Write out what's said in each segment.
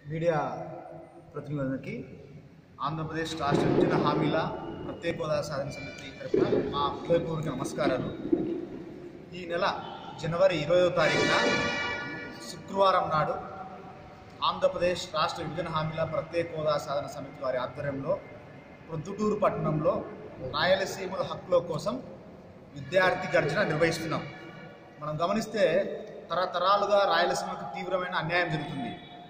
media ప్రతినిధులకి Andhra Pradesh రాష్ట్ర విభజన హామీల ప్రత్యేక హోదా సాధన సమితి తరఫున మా హృదయపూర్వక నమస్కారాలు ఈ నెల జనవరి ఇరవయో తారీఖున శుక్రవారం నాడు ఆంధ్రప్రదేశ్ రాష్ట్ర విభజన హామీల ప్రత్యేక హోదా సాధన సమితి వారి ఆధ్వర్యంలో ప్రొద్దుటూరు పట్టణంలో రాయలసీమల హక్కుల కోసం విద్యార్థి గర్జన నిర్వహిస్తున్నాం మనం గమనిస్తే తరతరాలుగా రాయలసీమకు తీవ్రమైన అన్యాయం జరుగుతుంది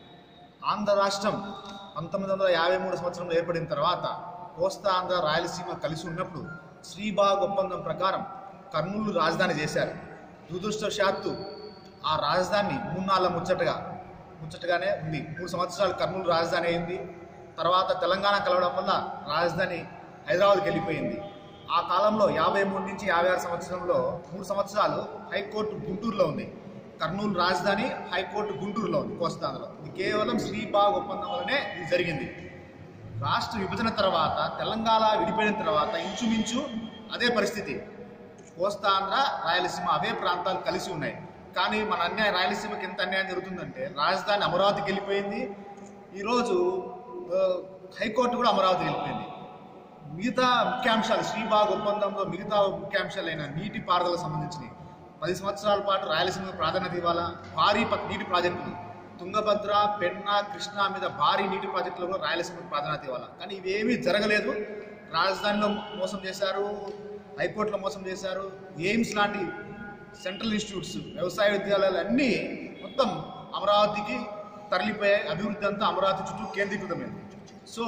ఆంధ్ర రాష్ట్రం పంతొమ్మిది వందల యాభై మూడు సంవత్సరంలో ఏర్పడిన తర్వాత కోస్తా ఆంధ్ర రాయలసీమ కలిసి ఉన్నప్పుడు శ్రీబాగ్ ఒప్పందం ప్రకారం కర్నూలు రాజధాని చేశారు దురదృష్టవశాత్తు ఆ రాజధాని మూడు నాళ్ళ ముచ్చటగా ముచ్చటగానే ఉంది మూడు సంవత్సరాలు కర్నూలు రాజధాని అయింది తర్వాత తెలంగాణ కలవడం వల్ల రాజధాని హైదరాబాద్కి వెళ్ళిపోయింది ఆ కాలంలో యాభై మూడు నుంచి యాభై ఆరు సంవత్సరంలో మూడు సంవత్సరాలు హైకోర్టు గుంటూరులో ఉంది కర్నూలు రాజధాని హైకోర్టు గుంటూరులో ఉంది కోస్తాంధ్రలో ఇది కేవలం శ్రీబాగ్ ఒప్పందం వల్లనే ఇది జరిగింది రాష్ట్ర విభజన తర్వాత తెలంగాణ విడిపోయిన తర్వాత ఇంచుమించు అదే పరిస్థితి కోస్తాంధ్ర రాయలసీమ అవే ప్రాంతాలు కలిసి ఉన్నాయి కానీ మన అన్యాయం రాయలసీమకి ఎంత అన్యాయం జరుగుతుందంటే రాజధాని అమరావతికి వెళ్ళిపోయింది ఈరోజు ఆ, హైకోర్టు కూడా అమరావతికి వెళ్ళిపోయింది మిగతా ముఖ్యాంశాలు శ్రీబాగ్ ఒప్పందంలో మిగతా ముఖ్యాంశాలైన నీటి పారుదలకు సంబంధించినవి పది సంవత్సరాల పాటు రాయలసీమ ప్రాధాన్యత ఇవ్వాలా భారీ ప- నీటి ప్రాజెక్టులు తుంగభద్ర పెన్నా కృష్ణా మీద భారీ నీటి ప్రాజెక్టులు కూడా రాయలసీమకు ప్రాధాన్యత ఇవ్వాలా కానీ ఇవేమీ జరగలేదు రాజధానిలో మోసం చేశారు హైకోర్టులో మోసం చేశారు ఎయిమ్స్ లాంటి సెంట్రల్ ఇన్స్టిట్యూట్స్ వ్యవసాయ విద్యాలయాలు అన్నీ మొత్తం అమరావతికి తరలిపోయాయి అభివృద్ధి అంతా అమరావతి చుట్టూ కేంద్రీకృతమైంది సో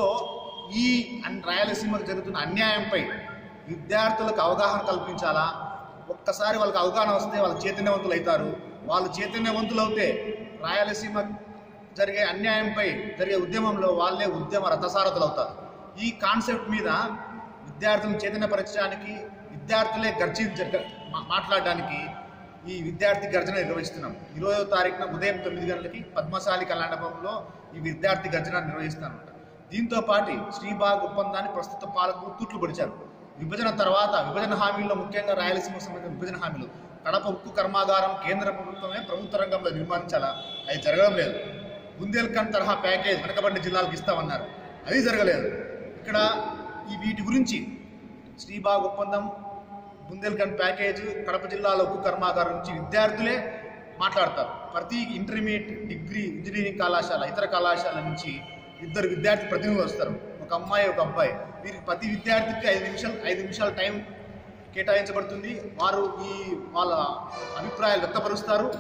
ఈ అన్- రాయలసీమకు జరుగుతున్న అన్యాయంపై విద్యార్థులకు అవగాహన కల్పించాలా ఒక్కసారి వాళ్ళకి అవగాహన వస్తే వాళ్ళు చైతన్యవంతులు అవుతారు వాళ్ళు చైతన్యవంతులు అవుతే రాయలసీమ జరిగే అన్యాయంపై జరిగే ఉద్యమంలో వాళ్ళే ఉద్యమ రథసారథులు అవుతారు ఈ కాన్సెప్ట్ మీద విద్యార్థులను చైతన్యపరచడానికి విద్యార్థులే గర్జి జరగ- మా- మాట్లాడడానికి ఈ విద్యార్థి గర్జన నిర్వహిస్తున్నాం ఇరవయో తారీఖున ఉదయం తొమ్మిది గంటలకి పద్మశాలి కళ్యాణభవన్లో ఈ విద్యార్థి గర్జన నిర్వహిస్తానంట దీంతో పాటు శ్రీబాగ్ ఒప్పందాన్ని ప్రస్తుత పాలకులు తూట్లు పొడిచారు విభజన తర్వాత విభజన హామీల్లో ముఖ్యంగా రాయలసీమకు సంబంధించిన విభజన హామీలు కడప ఉక్కు కర్మాగారం కేంద్ర ప్రభుత్వమే ప్రభుత్వ రంగంలో నిర్మాణించాలా అది జరగడం లేదు బుందేల్ఖండ్ తరహా ప్యాకేజ్ వెనకబడిన జిల్లాలకు ఇస్తామన్నారు అది జరగలేదు ఇక్కడ ఈ వీటి గురించి శ్రీబాగ్ ఒప్పందం బుందేల్ఖండ్ ప్యాకేజ్ కడప జిల్లాలో ఉక్కు కర్మాగారం నుంచి విద్యార్థులే మాట్లాడతారు ప్రతి ఇంటర్మీడియట్ డిగ్రీ ఇంజనీరింగ్ కళాశాల ఇతర కళాశాల నుంచి ఇద్దరు విద్యార్థి ప్రతినిధులు వస్తారు ఒక అమ్మాయి ఒక అబ్బాయి వీరికి ప్రతి విద్యార్థికి ఐదు నిమిషాలు ఐదు నిమిషాల టైం కేటాయించబడుతుంది వారు ఈ వాళ్ళ అభిప్రాయాలు వ్యక్తపరుస్తారు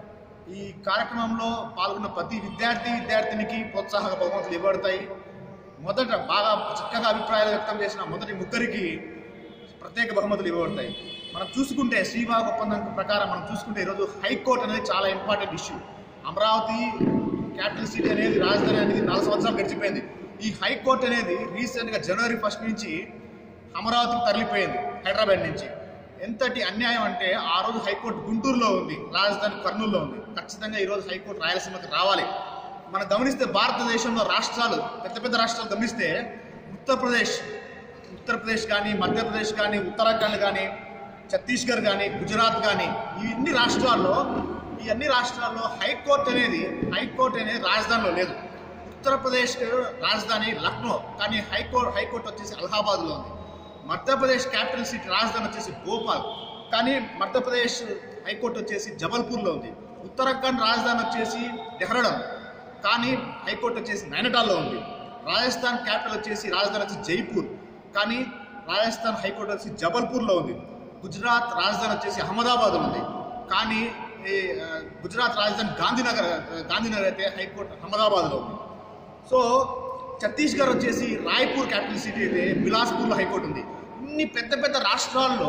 ఈ కార్యక్రమంలో పాల్గొన్న ప్రతి విద్యార్థి విద్యార్థినికి ప్రోత్సాహక బహుమతులు ఇవ్వబడతాయి మొదట బాగా చక్కగా అభిప్రాయాలు వ్యక్తం చేసిన మొదటి ముగ్గురికి ప్రత్యేక బహుమతులు ఇవ్వబడతాయి మనం చూసుకుంటే శ్రీబాగ్ ఒప్పందం ప్రకారం మనం చూసుకుంటే ఈరోజు హైకోర్టు అనేది చాలా important issue Amaravati capital city అనేది రాజధాని అనేది నాలుగు సంవత్సరాలు గడిచిపోయింది ఈ హైకోర్టు అనేది రీసెంట్గా జనవరి ఫస్ట్ నుంచి అమరావతికి తరలిపోయింది హైదరాబాద్ నుంచి ఎంతటి అన్యాయం అంటే ఆ రోజు హైకోర్టు గుంటూరులో ఉంది రాజధాని కర్నూలులో ఉంది ఖచ్చితంగా ఈరోజు హైకోర్టు రాయలసీమకి రావాలి మనం గమనిస్తే భారతదేశంలో రాష్ట్రాలు పెద్ద పెద్ద రాష్ట్రాలు గమనిస్తే ఉత్తరప్రదేశ్ ఉత్తరప్రదేశ్ కానీ మధ్యప్రదేశ్ కానీ ఉత్తరాఖండ్ కానీ ఛత్తీస్గఢ్ కానీ గుజరాత్ కానీ ఈ అన్ని రాష్ట్రాల్లో ఈ అన్ని రాష్ట్రాల్లో హైకోర్టు అనేది హైకోర్టు అనేది రాజధానిలో లేదు ఉత్తరప్రదేశ్ రాజధాని లక్నో కానీ హైకోర్టు హైకోర్టు వచ్చేసి అలహాబాద్లో ఉంది మధ్యప్రదేశ్ క్యాపిటల్ సిటీ రాజధాని వచ్చేసి భోపాల్ కానీ మధ్యప్రదేశ్ హైకోర్టు వచ్చేసి జబల్పూర్లో ఉంది ఉత్తరాఖండ్ రాజధాని వచ్చేసి డెహ్రాడూన్ కానీ హైకోర్టు వచ్చేసి నైనటాల్లో ఉంది రాజస్థాన్ క్యాపిటల్ వచ్చేసి రాజధాని వచ్చి జైపూర్ కానీ రాజస్థాన్ హైకోర్టు వచ్చి జబల్పూర్లో ఉంది గుజరాత్ రాజధాని వచ్చేసి అహ్మదాబాద్ ఉంది కానీ ఈ, ఆ, గుజరాత్ రాజధాని గాంధీనగర్ ఆ, గాంధీనగర్ అయితే హైకోర్టు అహ్మదాబాద్లో ఉంది సో ఛత్తీస్గఢ్ వచ్చేసి రాయ్పూర్ క్యాపిటల్ సిటీ అయితే బిలాస్పూర్లో హైకోర్టు ఉంది ఇన్ని పెద్ద పెద్ద రాష్ట్రాల్లో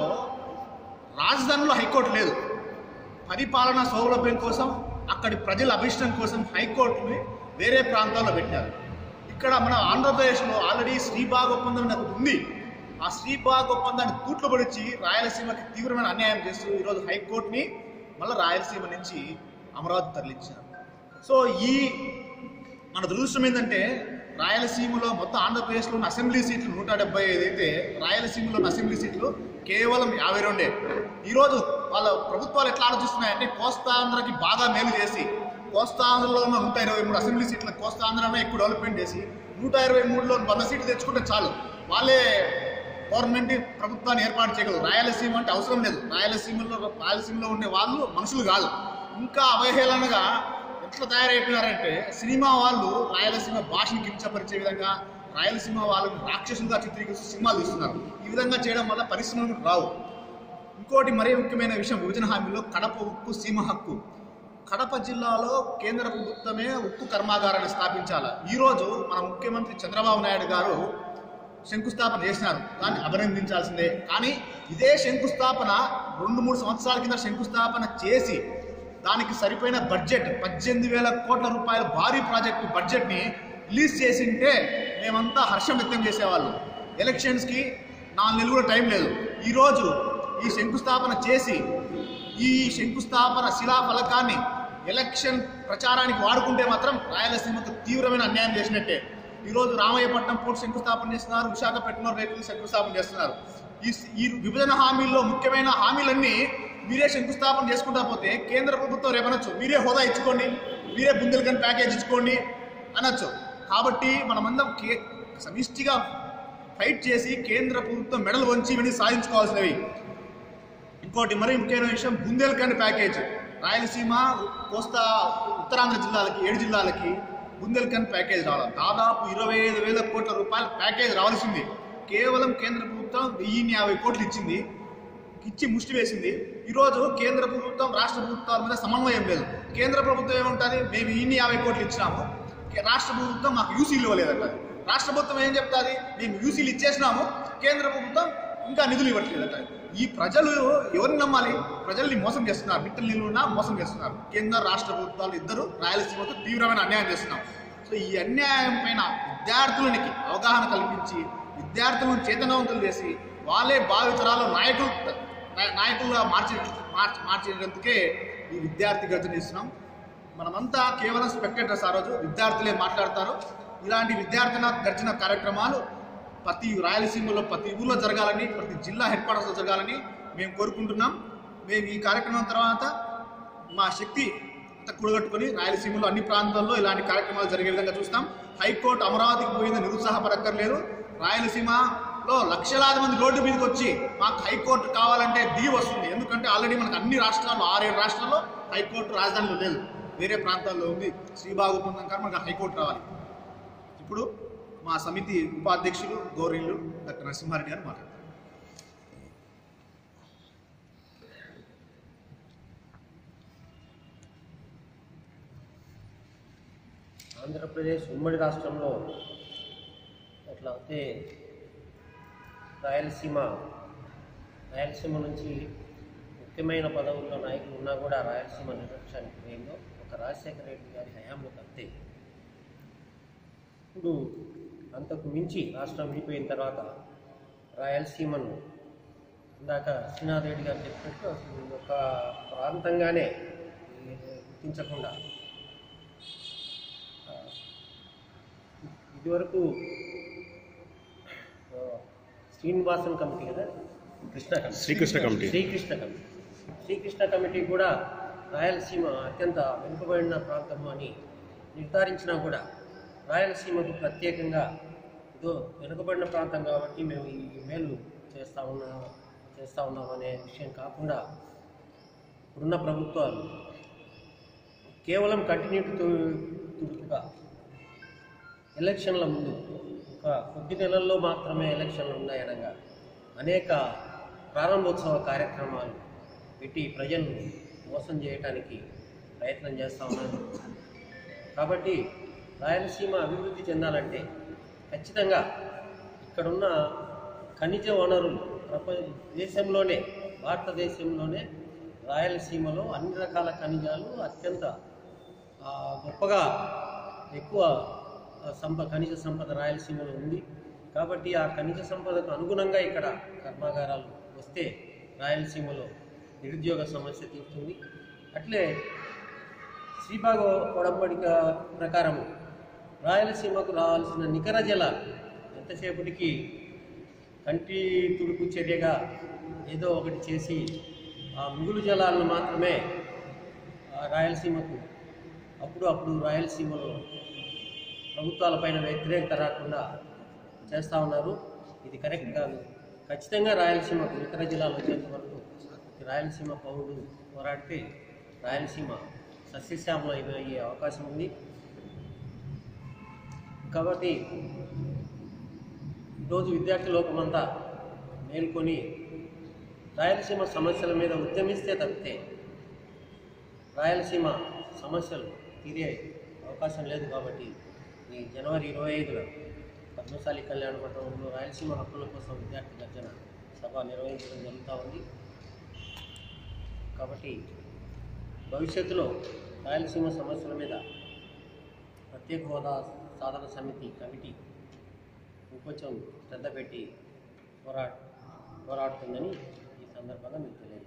రాజధానిలో హైకోర్టు లేదు పరిపాలనా సౌలభ్యం కోసం అక్కడి ప్రజల అభిష్టం కోసం హైకోర్టుని వేరే ప్రాంతాల్లో పెట్టారు ఇక్కడ మన ఆంధ్రప్రదేశ్లో ఆల్రెడీ శ్రీబాగ్ ఒప్పందం అనేది ఒకటి ఉంది ఆ శ్రీబాగ్ ఒప్పందాన్ని తూట్లు పడిచి రాయలసీమకి తీవ్రమైన అన్యాయం చేస్తూ ఈరోజు హైకోర్టుని మళ్ళీ రాయలసీమ నుంచి అమరావతి తరలించారు సో ఈ మన దురదృష్టం ఏంటంటే రాయలసీమలో మొత్తం ఆంధ్రప్రదేశ్లో ఉన్న అసెంబ్లీ సీట్లు నూట డెబ్బై ఐదు అయితే రాయలసీమలో ఉన్న అసెంబ్లీ సీట్లు కేవలం యాభై రెండే ఈరోజు వాళ్ళ ప్రభుత్వాలు ఎట్లా ఆలోచిస్తున్నాయంటే కోస్తాంధ్రకి బాగా మేలు చేసి కోస్తాంధ్రలో ఉన్న నూట ఇరవై మూడు అసెంబ్లీ సీట్ల కోస్తాంధ్రనే ఎక్కువ డెవలప్మెంట్ చేసి నూట ఇరవై మూడులో వంద సీట్లు తెచ్చుకుంటే చాలు వాళ్ళే గవర్నమెంట్ ప్రభుత్వాన్ని ఏర్పాటు చేయగలరు రాయలసీమ అంటే అవసరం లేదు రాయలసీమలో రాయలసీమలో ఉండే వాళ్ళు మనుషులు కాదు ఇంకా అవహేళనగా ఎట్లా తయారైపోయినారంటే సినిమా వాళ్ళు రాయలసీమ భాషను కించపరిచే విధంగా రాయలసీమ వాళ్ళని రాక్షసులుగా చిత్రీకరిస్తూ సినిమాలు తీస్తున్నారు ఈ విధంగా చేయడం వల్ల పరిశ్రమలు రావు ఇంకోటి మరీ ముఖ్యమైన విషయం విభజన హామీలో కడప ఉక్కు సీమ హక్కు కడప జిల్లాలో కేంద్ర ప్రభుత్వమే ఉక్కు కర్మాగారాన్ని స్థాపించాలి ఈరోజు మన ముఖ్యమంత్రి చంద్రబాబు నాయుడు గారు శంకుస్థాపన చేసినారు దాన్ని అభినందించాల్సిందే కానీ ఇదే శంకుస్థాపన రెండు మూడు సంవత్సరాల కింద శంకుస్థాపన చేసి దానికి సరిపోయిన బడ్జెట్ పద్దెనిమిది వేల కోట్ల రూపాయల భారీ ప్రాజెక్టు బడ్జెట్ని రిలీజ్ చేసింటే మేమంతా హర్షం వ్యక్తం చేసేవాళ్ళం ఎలక్షన్స్కి నాలుగు నెలలు కూడా టైం లేదు ఈరోజు ఈ శంకుస్థాపన చేసి ఈ శంకుస్థాపన శిలా ఫలకాన్ని ఎలక్షన్ ప్రచారానికి వాడుకుంటే మాత్రం రాయలసీమకు తీవ్రమైన అన్యాయం చేసినట్టే ఈరోజు రామయ్యపట్నం పోర్టు శంకుస్థాపన చేస్తున్నారు విశాఖపట్నం రేట్లు శంకుస్థాపన చేస్తున్నారు ఈ ఈ విభజన హామీల్లో ముఖ్యమైన హామీలన్నీ మీరే శంకుస్థాపన చేసుకుంటా పోతే కేంద్ర ప్రభుత్వం రేపనొచ్చు మీరే హోదా ఇచ్చుకోండి మీరే బుందేల్ఖండ్ ప్యాకేజ్ ఇచ్చుకోండి అనొచ్చు కాబట్టి మనమందరం కే సమిష్టిగా ఫైట్ చేసి కేంద్ర ప్రభుత్వం మెడలు వంచి ఇవన్నీ సాధించుకోవాల్సినవి ఇంకోటి మరీ ముఖ్యమైన విషయం బుందేల్ఖండ్ ప్యాకేజ్ రాయలసీమ కోస్తా ఉత్తరాంధ్ర జిల్లాలకి ఏడు జిల్లాలకి బుందేల్ఖండ్ ప్యాకేజ్ రావాలి దాదాపు ఇరవై ఐదు వేల కోట్ల రూపాయల ప్యాకేజ్ రావాల్సింది కేవలం కేంద్ర ప్రభుత్వం వెయ్యిన్ని యాభై కోట్లు ఇచ్చింది ఇచ్చి ముష్టి వేసింది ఈరోజు కేంద్ర ప్రభుత్వం రాష్ట్ర ప్రభుత్వాల మీద సమన్వయం లేదు కేంద్ర ప్రభుత్వం ఏముంటుంది మేము ఇన్ని యాభై కోట్లు ఇచ్చినాము కే- రాష్ట్ర ప్రభుత్వం మాకు యూసీలు ఇవ్వలేదంట రాష్ట్ర ప్రభుత్వం ఏం చెప్తాది మేము యూసీలు ఇచ్చేసినాము కేంద్ర ప్రభుత్వం ఇంకా నిధులు ఇవ్వట్లేదంట ఈ ప్రజలు ఎవరిని నమ్మాలి ప్రజల్ని మోసం చేస్తున్నారు మిట్టల నీళ్ళున్నా మోసం చేస్తున్నారు కేంద్ర రాష్ట్ర ప్రభుత్వాలు ఇద్దరు రాయలసీమకు తీవ్రమైన అన్యాయం చేస్తున్నారు సో ఈ అన్యాయం పైన విద్యార్థులకి అవగాహన కల్పించి విద్యార్థులను చైతన్యవంతులు చేసి వాళ్ళే భావితరాల నాయకులు నాయ- నాయకులుగా మార్చి మార్చి మార్చేందుకే ఈ విద్యార్థి గర్జన ఇస్తున్నాం మనమంతా కేవలం స్పెక్టేటర్స్ ఆ రోజు విద్యార్థులే మాట్లాడతారు ఇలాంటి విద్యార్థిన గర్జన కార్యక్రమాలు ప్రతి రాయలసీమలో ప్రతి ఊర్లో జరగాలని ప్రతి జిల్లా హెడ్ క్వార్టర్స్లో జరగాలని మేము కోరుకుంటున్నాం మేము ఈ కార్యక్రమం తర్వాత మా శక్తి అంతా కూడగట్టుకొని రాయలసీమలో అన్ని ప్రాంతాల్లో ఇలాంటి కార్యక్రమాలు జరిగే విధంగా చూస్తాం హైకోర్టు అమరావతికి పోయింది నిరుత్సాహపడక్కర్లేదు రాయలసీమలో లక్షలాది మంది రోడ్డు మీదకి వచ్చి మాకు హైకోర్టు కావాలంటే దిగి వస్తుంది ఎందుకంటే ఆల్రెడీ మనకు అన్ని రాష్ట్రాల్లో ఆరేడు రాష్ట్రాల్లో హైకోర్టు రాజధానిలో లేదు వేరే ప్రాంతాల్లో ఉంది శ్రీబాగు పొందం కానీ మనకు హైకోర్టు రావాలి ఇప్పుడు మా సమితి ఉపాధ్యక్షులు గౌరీలు డాక్టర్ నరసింహారెడ్డి గారు మాట్లాడతారు ఆంధ్రప్రదేశ్ ఉమ్మడి రాష్ట్రంలో ఎట్లా అయితే రాయలసీమ రాయలసీమ నుంచి ముఖ్యమైన పదవుల్లో నాయకులు ఉన్నా కూడా రాయలసీమ నిర్లక్ష్యానికి పోయిందో ఒక రాజశేఖర రెడ్డి గారి హయాంలో తప్పితే ఇప్పుడు అంతకు మించి రాష్ట్రం విడిపోయిన తర్వాత రాయలసీమను ఇందాక శ్రీనాథ్ రెడ్డి గారు చెప్పినట్టు అసలు ఒక ప్రాంతంగానే ఈ గుర్తించకుండా ఆ, ఇదివరకు ఆ, శ్రీనివాసన్ కమిటీ కదా Krishna committee Srikrishna committee Srikrishna committee Srikrishna committee కూడా రాయలసీమ అత్యంత వెనుకబడిన ప్రాంతము అని నిర్ధారించినా కూడా రాయలసీమకు ప్రత్యేకంగా ఇదో వెనుకబడిన ప్రాంతం కాబట్టి మేము ఈ మేలు చేస్తా ఉన్నా చేస్తా ఉన్నాం అనే విషయం కాకుండా ఇప్పుడున్న ప్రభుత్వాలు కేవలం కంటిన్యూటీ తుడుపుగా ఎలక్షన్ల ముందు ఒక కొద్ది నెలల్లో మాత్రమే ఎలక్షన్లు ఉన్నాయనగా అనేక ప్రారంభోత్సవ కార్యక్రమాలు పెట్టి ప్రజలను మోసం చేయడానికి ప్రయత్నం చేస్తూ ఉన్నారు కాబట్టి రాయలసీమ అభివృద్ధి చెందాలంటే ఖచ్చితంగా ఇక్కడున్న ఖనిజ వనరులు ప్రపంచ దేశంలోనే భారతదేశంలోనే రాయలసీమలో అన్ని రకాల ఖనిజాలు అత్యంత ఆ, గొప్పగా ఎక్కువ ఆ, సంప ఖనిజ సంపద రాయలసీమలో ఉంది కాబట్టి ఆ ఖనిజ సంపదకు అనుగుణంగా ఇక్కడ కర్మాగారాలు వస్తే రాయలసీమలో నిరుద్యోగ సమస్య తీరుతుంది అట్లే శ్రీబాగ ఒడంబడిక ప్రకారము రాయలసీమకు రావాల్సిన నికర జలాలు ఎంతసేపటికి కంటి తుడుపు చర్యగా ఏదో ఒకటి చేసి ఆ మిగులు జలాలను మాత్రమే ఆ రాయలసీమకు అప్పుడు అప్పుడు రాయలసీమలో ప్రభుత్వాలపైన వ్యతిరేకత రాకుండా చేస్తూ ఉన్నారు ఇది కరెక్ట్ కాదు ఖచ్చితంగా రాయలసీమకు ఇతర జిల్లాలు వచ్చేంత వరకు రాయలసీమ పౌరుడు పోరాడితే రాయలసీమ సస్యశ్యామలం అయ్యే అవకాశం ఉంది కాబట్టి ఈరోజు విద్యార్థి లోకమంతా మేల్కొని రాయలసీమ సమస్యల మీద ఉద్యమిస్తే తప్పితే రాయలసీమ సమస్యలు తీరే అవకాశం లేదు కాబట్టి ఈ జనవరి ఇరవై ఐదున పద్మశాలి కళ్యాణ మండపంలో రాయలసీమ హక్కుల కోసం విద్యార్థి గర్జన సభ నిర్వహించడం జరుగుతూ ఉంది కాబట్టి భవిష్యత్తులో రాయలసీమ సమస్యల మీద ప్రత్యేక హోదా సాధన సమితి కమిటీ ఇంకొంచెం శ్రద్ధ పెట్టి పోరా పోరాడుతుందని ఈ సందర్భంగా మీకు తెలియజేస్తాను